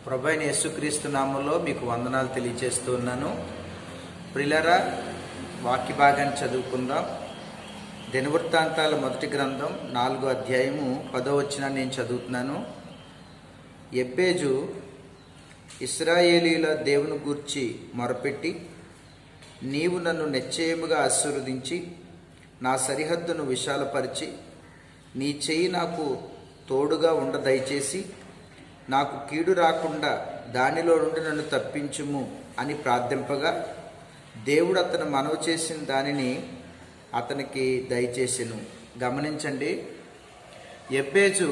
ప్రభు అయిన యేసుక్రీస్తు నామంలో మీకు వందనాలు తెలియజేస్తూ ఉన్నాను ప్రిలరా వాక్య భాగాన్ని చదువుకుందాం దినవృత్తాంతాల మొదటి గ్రంథం నాలుగో అధ్యాయము పదో వచ్చిన నేను చదువుతున్నాను ఎబ్బేజు ఇస్రాయేలీల దేవుని గూర్చి మొరపెట్టి నీవు నన్ను నిశ్చయముగా ఆశీర్వదించి నా సరిహద్దును విశాలపరిచి నీ చెయ్యి నాకు తోడుగా ఉండ దయచేసి నాకు కీడు రాకుండా దానిలో నుండి నన్ను తప్పించుము అని ప్రార్థింపగా దేవుడు అతను మనవి చేసిన దానిని అతనికి దయచేసెను గమనించండి ఎబ్బేజు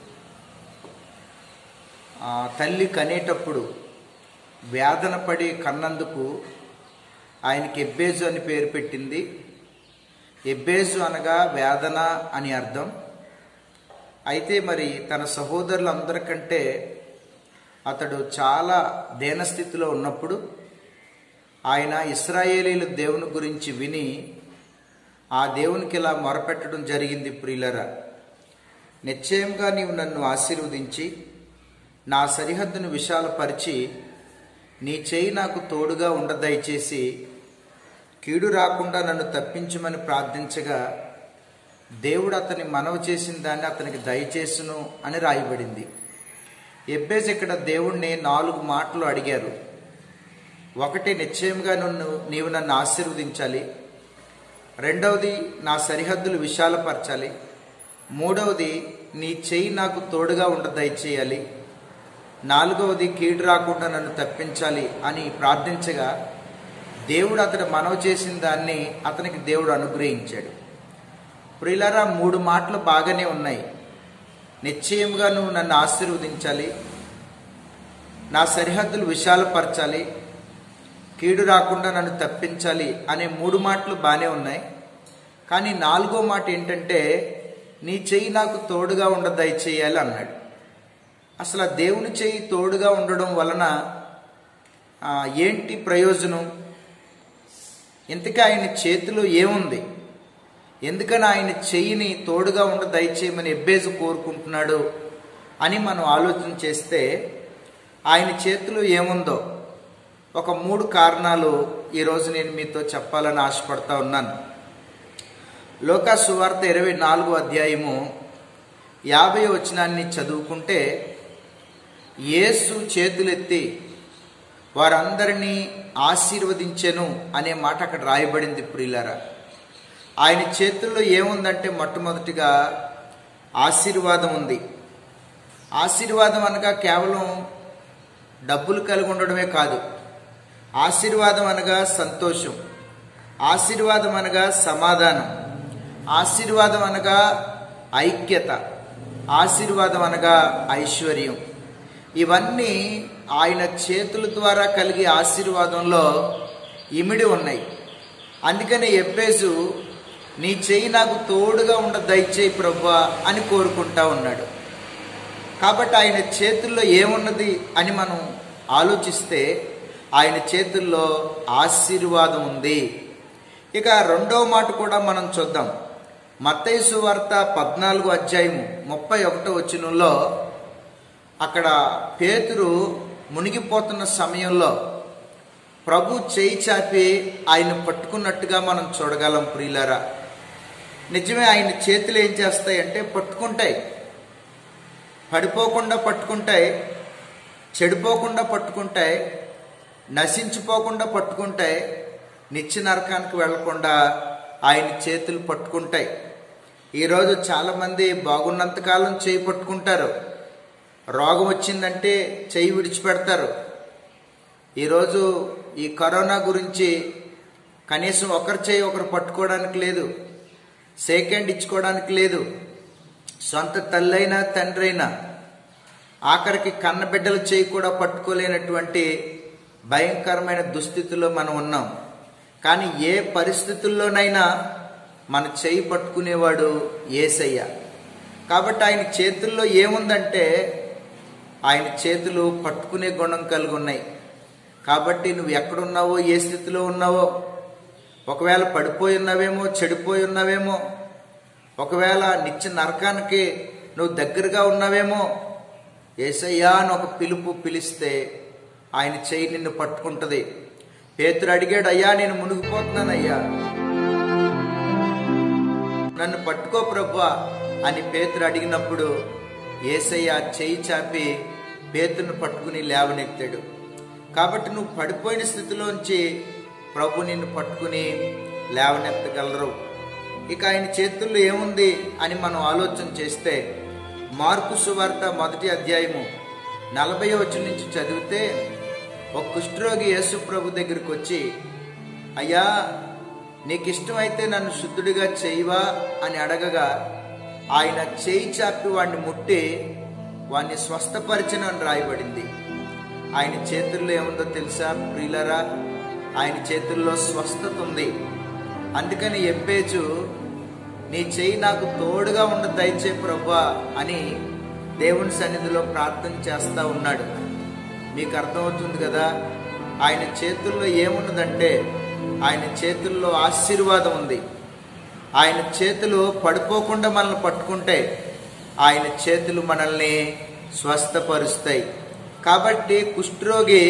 ఆ, తల్లి కనేటప్పుడు వేదన పడి కన్నందుకు ఆయనకి ఎబ్బేజు అని పేరు పెట్టింది ఎబ్బేజు అనగా వేదన అని అర్థం అయితే మరి తన సహోదరులందరికంటే అతడు చాలా దీనస్థితిలో ఉన్నప్పుడు ఆయన ఇస్రాయేలీల దేవుని గురించి విని ఆ దేవునికి ఇలా మొరపెట్టడం జరిగింది ప్రియులరా నిశ్చయంగా నీవు నన్ను ఆశీర్వదించి నా సరిహద్దును విశాలపరిచి నీ చేయి నాకు తోడుగా ఉండ దయచేసి కీడు రాకుండా నన్ను తప్పించమని ప్రార్థించగా దేవుడు అతని మనవి చేసిన దాన్ని అతనికి దయచేసును అని రాయబడింది ఎబ్బేజ్ ఇక్కడ దేవుణ్ణి నాలుగు మాటలు అడిగారు ఒకటి నిశ్చయంగా నన్ను నీవు నన్ను ఆశీర్వదించాలి రెండవది నా సరిహద్దులు విశాలపరచాలి మూడవది నీ చెయ్యి నాకు తోడుగా ఉండ దయచేయాలి నాలుగవది కీడు రాకుండా నన్ను తప్పించాలి అని ప్రార్థించగా దేవుడు అతడు మనవి చేసిన దాన్ని అతనికి దేవుడు అనుగ్రహించాడు ప్రియులారా మూడు మాటలు బాగానే ఉన్నాయి నిశ్చయంగా నువ్వు నన్ను ఆశీర్వదించాలి నా సరిహద్దులు విశాలపరచాలి కీడు రాకుండా నన్ను తప్పించాలి అనే మూడు మాటలు బాగానే ఉన్నాయి కానీ నాలుగో మాట ఏంటంటే నీ చెయ్యి నాకు తోడుగా ఉండ దయచేయాలి అన్నాడు అసలు ఆ దేవుని చెయ్యి తోడుగా ఉండడం వలన ఆ, ఏంటి ప్రయోజనం ఇంతకీ ఆయన చేతిలో ఏముంది ఎందుకని ఆయన చెయ్యిని తోడుగా ఉండ దయచేయమని ఎబ్బేజు కోరుకుంటున్నాడు అని మనం ఆలోచన చేస్తే ఆయన చేతిలో ఏముందో ఒక మూడు కారణాలు ఈరోజు నేను మీతో చెప్పాలని ఆశపడతా ఉన్నాను లోకా సువార్త ఇరవై నాలుగో అధ్యాయము యాభై వచనాన్ని చదువుకుంటే యేసు చేతులెత్తి వారందరినీ ఆశీర్వదించెను అనే మాట అక్కడ రాయబడింది ప్రియులారా ఆయన చేతుల్లో ఏముందంటే మొట్టమొదటిగా ఆశీర్వాదం ఉంది ఆశీర్వాదం అనగా కేవలం డబ్బులు కలిగి ఉండడమే కాదు ఆశీర్వాదం అనగా సంతోషం ఆశీర్వాదం అనగా సమాధానం ఆశీర్వాదం అనగా ఐక్యత ఆశీర్వాదం అనగా ఐశ్వర్యం ఇవన్నీ ఆయన చేతుల ద్వారా కలిగే ఆశీర్వాదంలో ఇమిడి ఉన్నాయి అందుకని ఎబ్బేసు నీ చెయ్యి నాకు తోడుగా ఉండ దయచేయి ప్రభా అని కోరుకుంటా ఉన్నాడు కాబట్టి ఆయన చేతుల్లో ఏమున్నది అని మనం ఆలోచిస్తే ఆయన చేతుల్లో ఆశీర్వాదం ఉంది ఇక రెండవ మాట కూడా మనం చూద్దాం మత్తయి వార్త పద్నాలుగు అధ్యాయము ముప్పై ఒకటో వచనంలో అక్కడ పేతురు మునిగిపోతున్న సమయంలో ప్రభు చేయి చాపి ఆయన పట్టుకున్నట్టుగా మనం చూడగలం ప్రియులారా నిజమే ఆయన చేతులు ఏం చేస్తాయంటే పట్టుకుంటాయి పడిపోకుండా పట్టుకుంటాయి చెడిపోకుండా పట్టుకుంటాయి నశించిపోకుండా పట్టుకుంటాయి నిత్య నరకానికి వెళ్లకుండా ఆయన చేతులు పట్టుకుంటాయి ఈరోజు చాలామంది బాగున్నంతకాలం చేయి పట్టుకుంటారు రోగం వచ్చిందంటే చేయి విడిచిపెడతారు ఈరోజు ఈ కరోనా గురించి కనీసం ఒకరి చేయి ఒకరు పట్టుకోవడానికి లేదు సేకండ్ ఇచ్చుకోవడానికి లేదు సొంత తల్లైనా తండ్రి అయినా ఆఖరికి కన్నబిడ్డల చేయి కూడా పట్టుకోలేనటువంటి భయంకరమైన దుస్థితిలో మనం ఉన్నాం కానీ ఏ పరిస్థితుల్లోనైనా మన చేయి పట్టుకునేవాడు ఏసయ్య కాబట్టి ఆయన చేతుల్లో ఏముందంటే ఆయన చేతులు పట్టుకునే గుణం కలిగి ఉన్నాయి కాబట్టి నువ్వు ఎక్కడున్నావో ఏ స్థితిలో ఉన్నావో ఒకవేళ పడిపోయి ఉన్నావేమో చెడిపోయి ఉన్నావేమో ఒకవేళ నిత్య నరకానికి నువ్వు దగ్గరగా ఉన్నావేమో ఏసయ్యా అని ఒక పిలుపు పిలిస్తే ఆయన చెయ్యి నిన్ను పట్టుకుంటది పేతురు అడిగాడు అయ్యా నేను మునిగిపోతున్నానయ్యా నన్ను పట్టుకో ప్రభా అని పేతురు అడిగినప్పుడు ఏసయ్య చెయ్యి చాపి పేతురును పట్టుకుని లేవనెత్తాడు కాబట్టి నువ్వు పడిపోయిన స్థితిలోంచి ప్రభు నిన్ను పట్టుకుని లేవనెత్తగలరు ఇక ఆయన చేతుల్లో ఏముంది అని మనం ఆలోచన చేస్తే మార్కు సువార్త మొదటి అధ్యాయము నలభై వచ్చి నుంచి చదివితే ఒక కుష్ఠరోగి యేసు ప్రభు దగ్గరికి వచ్చి అయ్యా నీకు ఇష్టమైతే నన్ను శుద్ధుడిగా చేయవా అని అడగగా ఆయన చేయి చాపి వాడిని ముట్టి వాడిని స్వస్థపరిచిన అని రాయబడింది ఆయన చేతుల్లో ఏముందో తెలుసా ప్రియులరా ఆయన చేతుల్లో స్వస్థత ఉంది అందుకని ఎప్పేచు నీ చెయ్యి నాకు తోడుగా ఉండ దయచే ప్రభా అని దేవుని సన్నిధిలో ప్రార్థన చేస్తా ఉన్నాడు మీకు అర్థమవుతుంది కదా ఆయన చేతుల్లో ఏమున్నదంటే ఆయన చేతుల్లో ఆశీర్వాదం ఉంది ఆయన చేతులు పడిపోకుండా మనల్ని పట్టుకుంటే ఆయన చేతులు మనల్ని స్వస్థపరుస్తాయి కాబట్టి కుష్ఠరోగి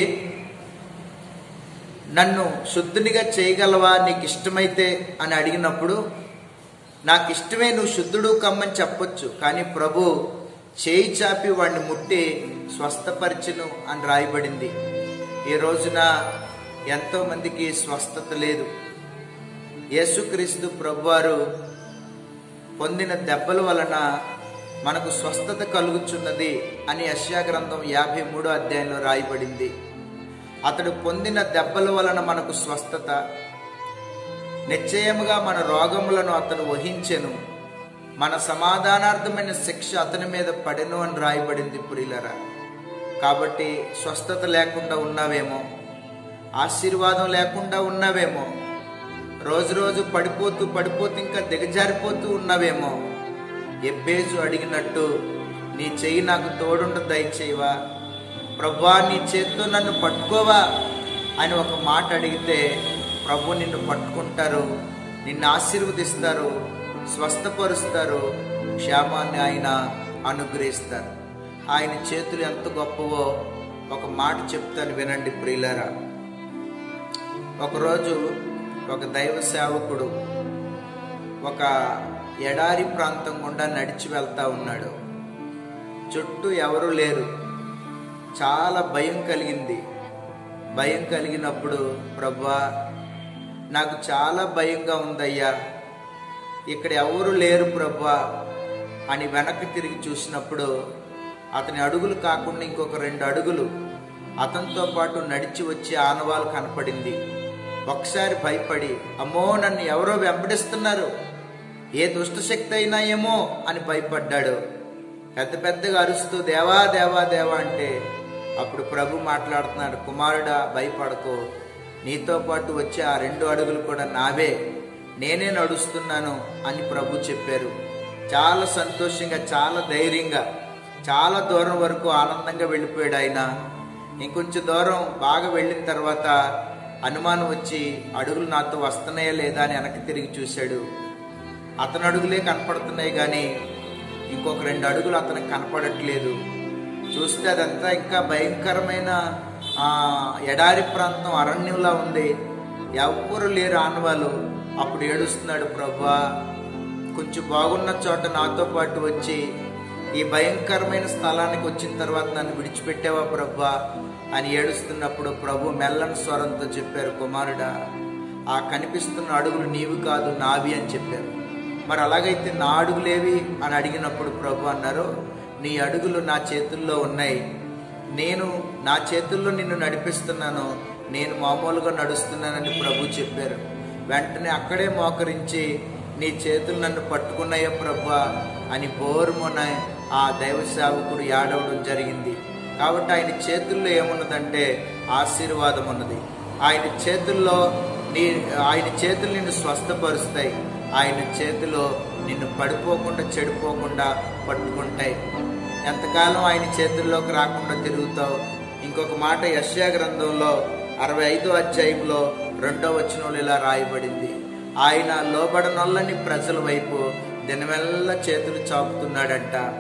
నన్ను శుద్ధునిగా చేయగలవా నీకు ఇష్టమైతే అని అడిగినప్పుడు నాకు ఇష్టమే నువ్వు శుద్ధుడు కమ్మని చెప్పొచ్చు కానీ ప్రభు చేయి చాపి వాడిని ముట్టి స్వస్థపరిచును అని రాయబడింది ఈ రోజున ఎంతో మందికి స్వస్థత లేదు యేసుక్రీస్తు ప్రభువారు పొందిన దెబ్బల వలన మనకు స్వస్థత కలుగుచున్నది అని యశ్యా గ్రంథం యాభై మూడో అధ్యాయంలో రాయబడింది అతడు పొందిన దెబ్బల వలన మనకు స్వస్థత నిశ్చయముగా మన రోగములను అతను వహించెను మన సమాధానార్థమైన శిక్ష అతని మీద పడెను అని రాయబడింది పురిలరా కాబట్టి స్వస్థత లేకుండా ఉన్నావేమో ఆశీర్వాదం లేకుండా ఉన్నావేమో రోజు రోజు పడిపోతూ పడిపోతూ ఇంకా దిగజారిపోతూ ఉన్నావేమో ఎబ్బేజు అడిగినట్టు నీ చెయ్యి నాకు తోడుండ దయచేయవా ప్రభా నీ చేత్తో నన్ను పట్టుకోవా అని ఒక మాట అడిగితే ప్రభు నిన్ను పట్టుకుంటారు నిన్ను ఆశీర్వదిస్తారు స్వస్థపరుస్తారు క్షేమాన్ని ఆయన అనుగ్రహిస్తారు ఆయన చేతులు ఎంత గొప్పవో ఒక మాట చెప్తాను వినండి ప్రియులారా ఒకరోజు ఒక దైవ సేవకుడు ఒక ఎడారి ప్రాంతం గుండా నడిచి వెళ్తా ఉన్నాడు చుట్టూ ఎవరు లేరు చాలా భయం కలిగింది భయం కలిగినప్పుడు ప్రభా నాకు చాలా భయంగా ఉందయ్యా ఇక్కడ ఎవరు లేరు ప్రభా అని వెనక్కి తిరిగి చూసినప్పుడు అతని అడుగులు కాకుండా ఇంకొక రెండు అడుగులు అతనితో పాటు నడిచి వచ్చే ఆనవాలు కనపడింది ఒకసారి భయపడి అమ్మో నన్ను ఎవరో వెంబడిస్తున్నారు ఏ దుష్టశక్తి అయినా ఏమో అని భయపడ్డాడు పెద్ద పెద్దగా అరుస్తూ దేవా దేవా దేవా అంటే అప్పుడు ప్రభు మాట్లాడుతున్నాడు కుమారుడా భయపడకో నీతో పాటు వచ్చే ఆ రెండు అడుగులు కూడా నావే నేనే నడుస్తున్నాను అని ప్రభు చెప్పారు చాలా సంతోషంగా చాలా ధైర్యంగా చాలా దూరం వరకు ఆనందంగా వెళ్ళిపోయాడు ఆయన ఇంకొంచెం దూరం బాగా వెళ్ళిన తర్వాత అనుమానం వచ్చి అడుగులు నాతో వస్తున్నాయా లేదా అని వెనక్కి తిరిగి చూశాడు అతని అడుగులే కనపడుతున్నాయి కానీ ఇంకొక రెండు అడుగులు అతనికి కనపడట్లేదు చూస్తే అదంతా ఇంకా భయంకరమైన ఆ, ఎడారి ప్రాంతం అరణ్యంలా ఉంది ఎవ్వరు లేరు ఆనవాళ్ళు అప్పుడు ఏడుస్తున్నాడు ప్రభా కొంచెం బాగున్న చోట నాతో పాటు వచ్చి ఈ భయంకరమైన స్థలానికి వచ్చిన తర్వాత నన్ను విడిచిపెట్టావా ప్రభా అని ఏడుస్తున్నప్పుడు ప్రభు మెల్లని స్వరంతో చెప్పారు కుమారుడా ఆ కనిపిస్తున్న అడుగులు నీవు కాదు నావి అని చెప్పారు మరి అలాగైతే నా అడుగులేవి అని అడిగినప్పుడు ప్రభు అన్నారు నీ అడుగులు నా చేతుల్లో ఉన్నాయి నేను నా చేతుల్లో నిన్ను నడిపిస్తున్నాను నేను మామూలుగా నడుస్తున్నానని ప్రభు చెప్పారు వెంటనే అక్కడే మోకరించి నీ చేతులు నన్ను పట్టుకున్నాయో ప్రభా అని బోరుమొన ఆ దైవ సేవకుడు ఏడవడం జరిగింది కాబట్టి ఆయన చేతుల్లో ఏమున్నదంటే ఆశీర్వాదం ఉన్నది ఆయన చేతుల్లో నీ ఆయన చేతులు నిన్ను స్వస్థపరుస్తాయి ఆయన చేతిలో నిన్ను పడిపోకుండా చెడిపోకుండా పట్టుకుంటాయి ఎంతకాలం ఆయన చేతుల్లోకి రాకుండా తిరుగుతావు ఇంకొక మాట యశ్యా గ్రంథంలో అరవై ఐదో అధ్యాయంలో రెండో వచనంలో ఇలా రాయబడింది ఆయన లోబడనొల్లని ప్రజల వైపు దినమెల్ల చేతులు చాపుతున్నాడంట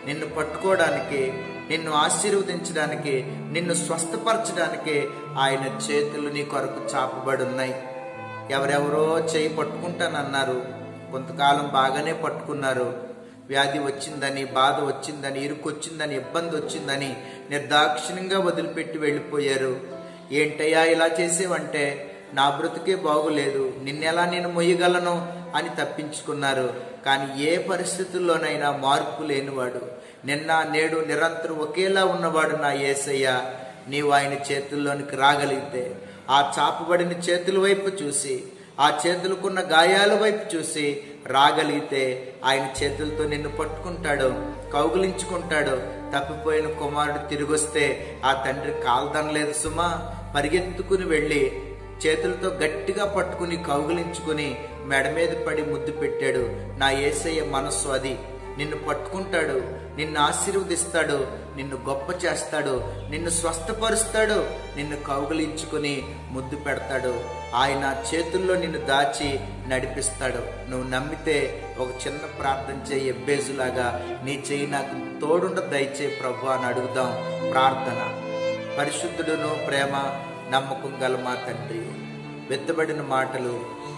నిన్ను పట్టుకోవడానికి నిన్ను ఆశీర్వదించడానికి నిన్ను స్వస్థపరచడానికి ఆయన చేతులు నీ కొరకు చాపబడి ఉన్నాయి ఎవరెవరో చేయి పట్టుకుంటానన్నారు కొంతకాలం బాగానే పట్టుకున్నారు వ్యాధి వచ్చిందని బాధ వచ్చిందని ఇరుకొచ్చిందని ఇబ్బంది వచ్చిందని నిర్దాక్షిణ్యంగా వదిలిపెట్టి వెళ్ళిపోయారు ఏంటయ్యా ఇలా చేసేవంటే నా బ్రతుకే బాగులేదు నిన్నెలా నేను మొయ్యగలను అని తప్పించుకున్నారు కానీ ఏ పరిస్థితుల్లోనైనా మార్పు లేనివాడు నిన్న నేడు నిరంతరం ఒకేలా ఉన్నవాడు నా ఏసయ్య నీవు ఆయన చేతుల్లోనికి రాగలిగితే ఆ చాపబడిన చేతుల వైపు చూసి ఆ చేతులకున్న గాయాల వైపు చూసి రాగలిగితే ఆయన చేతులతో నిన్ను పట్టుకుంటాడు కౌగులించుకుంటాడు తప్పిపోయిన కుమారుడు తిరిగొస్తే ఆ తండ్రి కాల్దనలేదు సుమా పరిగెత్తుకుని వెళ్ళి చేతులతో గట్టిగా పట్టుకుని కౌగిలించుకుని మెడ మీద పడి ముద్దు పెట్టాడు నా ఏసయ్య మనస్సు అది నిన్ను పట్టుకుంటాడు నిన్ను ఆశీర్వదిస్తాడు నిన్ను గొప్ప చేస్తాడు నిన్ను స్వస్థపరుస్తాడు నిన్ను కౌగిలించుకుని ముద్దు పెడతాడు ఆయన చేతుల్లో నిన్ను దాచి నడిపిస్తాడు నువ్వు నమ్మితే ఒక చిన్న ప్రార్థన చేయి ఎబ్బేజులాగా నీ చెయ్యి నాకు తోడుండ దయచే ప్రభు అని అడుగుదాం ప్రార్థన పరిశుద్ధుడును ప్రేమ నమ్మకం గల మా తండ్రి వెత్తబడిన మాటలు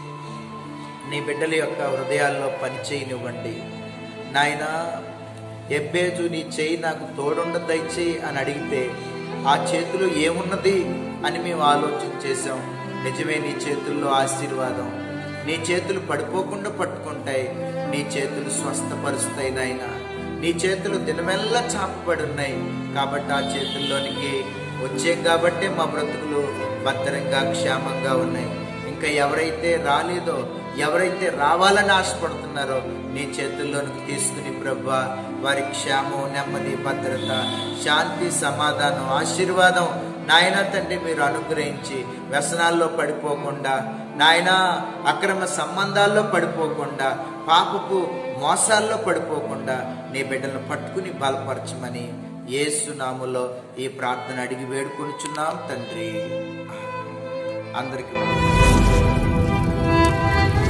నీ బిడ్డల యొక్క హృదయాల్లో పనిచేయనివ్వండి నాయన ఎబ్బేజు నీ చేయి నాకు తోడుండ దయచేయి అని అడిగితే ఆ చేతిలో ఏమున్నది అని మేము ఆలోచన చేసాం నిజమే నీ చేతుల్లో ఆశీర్వాదం నీ చేతులు పడిపోకుండా పట్టుకుంటాయి నీ చేతులు స్వస్థపరుస్తాయి నాయన నీ చేతులు దినమెల్లా చాపబడి ఉన్నాయి కాబట్టి ఆ చేతుల్లోనికి వచ్చాం కాబట్టే మా బ్రతుకులు భద్రంగా క్షేమంగా ఉన్నాయి ఇంకా ఎవరైతే రాలేదో ఎవరైతే రావాలని ఆశపడుతున్నారో నీ చేతుల్లోనికి తీసుకుని ప్రభా వారి క్షేమం నెమ్మది భద్రత శాంతి సమాధానం ఆశీర్వాదం నాయన తండ్రి మీరు అనుగ్రహించి వ్యసనాల్లో పడిపోకుండా నాయన అక్రమ సంబంధాల్లో పడిపోకుండా పాపపు మోసాల్లో పడిపోకుండా నీ బిడ్డలను పట్టుకుని బలపరచమని ఏసునాములో ఈ ప్రార్థన అడిగి వేడుకొనుచున్నాం తండ్రి అందరికీ